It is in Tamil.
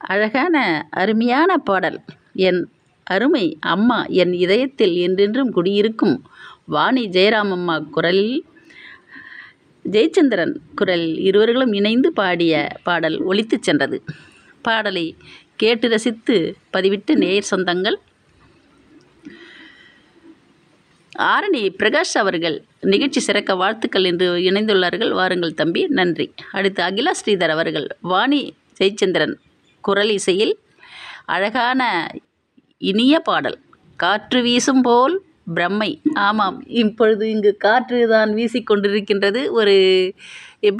அழகான அருமையான பாடல் என் அருமை அம்மா என் இதயத்தில் என்றென்றும் குடியிருக்கும் வாணி ஜெயராம் அம்மா குரலில் ஜெயச்சந்திரன் குரலில் இருவர்களும் இணைந்து பாடிய பாடல் ஒலித்துச் சென்றது பாடலை கேட்டு ரசித்து பதிவிட்டு நேயர் சொந்தங்கள் ஆரணி பிரகாஷ் அவர்கள் நிகழ்ச்சி சிறக்க வாழ்த்துக்கள் என்று இணைந்துள்ளார்கள் வாருங்கள் தம்பி நன்றி அடுத்து அகிலா ஸ்ரீதர் அவர்கள் வாணி ஜெயச்சந்திரன் குரல் இசையில் அழகான இனிய பாடல் காற்று வீசும் போல் பிரம்மை ஆமாம் இப்பொழுது இங்கு காற்று தான் வீசிக்கொண்டிருக்கின்றது ஒரு